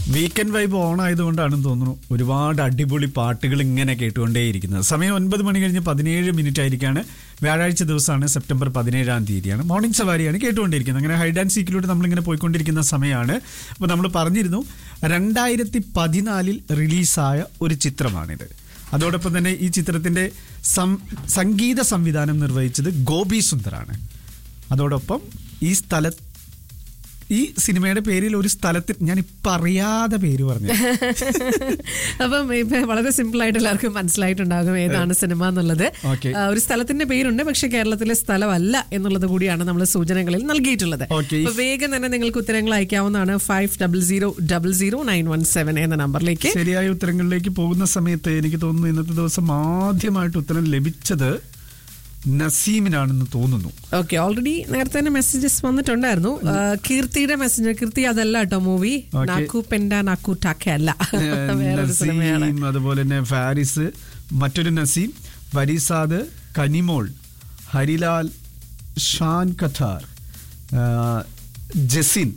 Weekend vibe on ആയതുകൊണ്ടാണെന്ന് തോന്നുന്നു ഒരുപാട് അടിപൊളി പാട്ടുകൾ ഇങ്ങനെ കേട്ടുകൊണ്ടേയിരിക്കുന്നത് സമയം ഒൻപത് മണി കഴിഞ്ഞ് പതിനേഴ് മിനിറ്റ് ആയിരിക്കാണ് വ്യാഴാഴ്ച ദിവസമാണ് സെപ്റ്റംബർ പതിനേഴാം തീയതിയാണ് മോർണിംഗ് സവാരിയാണ് കേട്ടുകൊണ്ടിരിക്കുന്നത് അങ്ങനെ ഹൈഡ് ആൻഡ് സീക്കിലൂടെ നമ്മളിങ്ങനെ പോയിക്കൊണ്ടിരിക്കുന്ന സമയമാണ് അപ്പോൾ നമ്മൾ പറഞ്ഞിരുന്നു രണ്ടായിരത്തി പതിനാലിൽ റിലീസായ ഒരു ചിത്രമാണിത് അതോടൊപ്പം തന്നെ ഈ ചിത്രത്തിന്റെ സം- സംഗീത സംവിധാനം നിർവഹിച്ചത് ഗോപി സുന്ദറാണ് അതോടൊപ്പം ഈ സ്ഥല ഈ സിനിമയുടെ പേരിൽ ഒരു സ്ഥലത്തിൽ ഞാൻ ഇപ്പൊ അറിയാതെ പേര് പറഞ്ഞു അപ്പം ഇപ്പൊ വളരെ സിമ്പിൾ ആയിട്ട് എല്ലാവർക്കും മനസ്സിലായിട്ടുണ്ടാകും ഏതാണ് സിനിമ എന്നുള്ളത് Okay. ആ, ഒരു സ്ഥലത്തിന്റെ പേരുണ്ട് പക്ഷെ കേരളത്തിലെ സ്ഥലമല്ല എന്നുള്ളത് കൂടിയാണ് നമ്മൾ സൂചനകളിൽ നൽകിയിട്ടുള്ളത് Okay. അപ്പൊ വേഗം തന്നെ നിങ്ങൾക്ക് ഉത്തരങ്ങൾ അയക്കാവുന്നതാണ് five double zero double zero nine one seven എന്ന നമ്പറിലേക്ക് ശരിയായ ഉത്തരങ്ങളിലേക്ക് പോകുന്ന സമയത്ത് എനിക്ക് തോന്നുന്നു ഇന്നത്തെ ദിവസം ആദ്യമായിട്ട് ഉത്തരം ലഭിച്ചത് നസീമിനാണെന്ന് തോന്നുന്നു ഓക്കെ ഓൾറെഡി നേരത്തെ തന്നെ മെസ്സേജസ് വന്നിട്ടുണ്ടായിരുന്നു ആ, കീർത്തിയുടെ മെസ്സേജ് കീർത്തി അതല്ല കേട്ടോ മൂവി Okay. നാക്കു പെൻഡ നാക്കു ടാക്ക അല്ല ഏഹ്, വേറൊരു സിനിമയാണ് നസീം അതുപോലെ തന്നെ ഫാരിസ് മറ്റൊരു നസീം വരിസാദ് കനിമോൾ ഹരിലാൽ ഷാൻ കഥാർ ആഹ്, ജസിൻ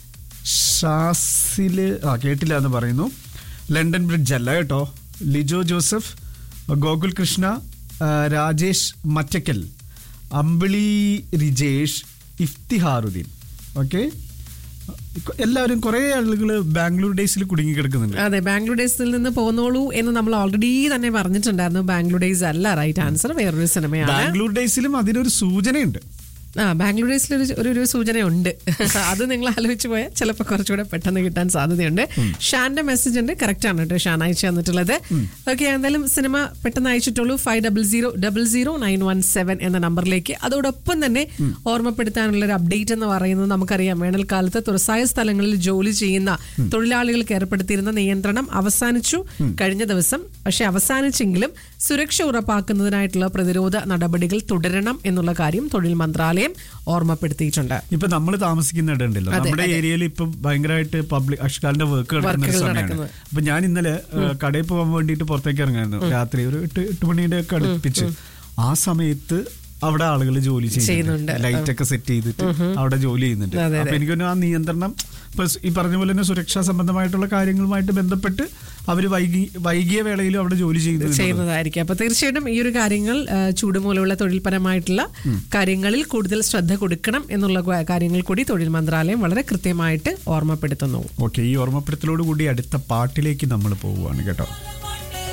ഷാസില് ആ കേട്ടില്ല എന്ന് പറയുന്നു ലണ്ടൻ ബ്രിഡ്ജ് അല്ല കേട്ടോ ലിജോ ജോസഫ് ഗോകുൽ കൃഷ്ണ ആ, രാജേഷ് മറ്റക്കൽ അമ്പിളി റിജേഷ് ഇഫ്തിഹാറുദ്ദീൻ ഓക്കെ എല്ലാവരും കുറേ ആളുകൾ ബാംഗ്ലൂർ ഡേയ്സിൽ കുടുങ്ങി കിടക്കുന്നുണ്ട് അതെ ബാംഗ്ലൂർ ഡേയ്സിൽ നിന്ന് പോന്നോളൂ എന്ന് നമ്മൾ ഓൾറെഡി തന്നെ പറഞ്ഞിട്ടുണ്ടായിരുന്നു ബാംഗ്ലൂർ ഡേയ്സ് അല്ല റൈറ്റ് ആൻസർ വേറൊരു സിനിമയാണ് ബാംഗ്ലൂർ ഡേയ്സിലും അതിനൊരു സൂചനയുണ്ട് ആ ബാംഗ്ലൂർ ഡേയ്സിൽ ഒരു ഒരു ഒരു സൂചനയുണ്ട് അത് നിങ്ങൾ ആലോചിച്ച് പോയാൽ ചിലപ്പോൾ കുറച്ചുകൂടെ പെട്ടെന്ന് കിട്ടാൻ സാധ്യതയുണ്ട് ഷാന്റെ മെസ്സേജ് ഉണ്ട് കറക്റ്റ് ആണ് കേട്ടോ ഷാൻ അയച്ചു തന്നിട്ടുള്ളത് ഓക്കെ എന്തായാലും സിനിമ പെട്ടെന്ന് അയച്ചിട്ടുള്ളൂ five double zero double zero nine one seven എന്ന നമ്പറിലേക്ക് അതോടൊപ്പം തന്നെ ഓർമ്മപ്പെടുത്താനുള്ള ഒരു അപ്ഡേറ്റ് എന്ന് പറയുന്നത് നമുക്കറിയാം വേനൽക്കാലത്ത് തുറസായ സ്ഥലങ്ങളിൽ ജോലി ചെയ്യുന്ന തൊഴിലാളികൾക്ക് ഏർപ്പെടുത്തിയിരുന്ന നിയന്ത്രണം അവസാനിച്ചു കഴിഞ്ഞ ദിവസം പക്ഷെ അവസാനിച്ചെങ്കിലും സുരക്ഷ ഉറപ്പാക്കുന്നതിനായിട്ടുള്ള പ്രതിരോധ നടപടികൾ തുടരണം എന്നുള്ള കാര്യം തൊഴിൽ മന്ത്രാലയം ഓർമ്മപ്പെടുത്തിയിട്ടുണ്ട് ഇപ്പൊ നമ്മൾ താമസിക്കുന്ന ഇടമുണ്ടല്ലോ അതെ, നമ്മുടെ അതെ. ഏരിയയിൽ ഇപ്പൊ ഭയങ്കരമായിട്ട് പബ്ലിക് അഷ്കാലിന്റെ വർക്ക് നടക്കുന്ന ഒരു വർക്കുകൾ സമയമാണ് നടക്കുന്നത്. അപ്പൊ ഞാൻ ഇന്നലെ ഏഹ്, കടയിൽ പോകാൻ വേണ്ടിയിട്ട് പുറത്തേക്ക് ഇറങ്ങായിരുന്നു രാത്രി ഒരു എട്ട് എട്ട് മണിയുടെ ഒക്കെ അടുപ്പിച്ച് ആ സമയത്ത് അവിടെ ആളുകൾ ജോലി ചെയ്യുന്നുണ്ട്. ചെയ്യുന്നുണ്ട് ലൈറ്റ് ഒക്കെ സെറ്റ് ചെയ്തിട്ട് അവിടെ ജോലി ചെയ്യുന്നുണ്ട് അതെ, അതെ. അപ്പൊ എനിക്ക് തോന്നുന്നു ആ നിയന്ത്രണം ഇപ്പൊ ഈ പറഞ്ഞ പോലെ തന്നെ സുരക്ഷാ സംബന്ധമായിട്ടുള്ള കാര്യങ്ങളുമായിട്ട് ബന്ധപ്പെട്ട് അവര് വൈകി വൈകിയ വേളയിലും അവിടെ ജോലി ചെയ്യുന്നുണ്ട് ചെയ്യുന്നതായിരിക്കും അപ്പൊ തീർച്ചയായിട്ടും ഈ ഒരു കാര്യങ്ങൾ ആ, ചൂട് മൂലമുള്ള തൊഴിൽപരമായിട്ടുള്ള കാര്യങ്ങളിൽ കൂടുതൽ ശ്രദ്ധ കൊടുക്കണം എന്നുള്ള ക- കാര്യങ്ങൾ കൂടി തൊഴിൽ മന്ത്രാലയം വളരെ കൃത്യമായിട്ട് ഓർമ്മപ്പെടുത്തുന്നു ഓക്കെ ഈ ഓർമ്മപ്പെടുത്തലോട് കൂടി അടുത്ത പാട്ടിലേക്ക് നമ്മൾ പോവുകയാണ് കേട്ടോ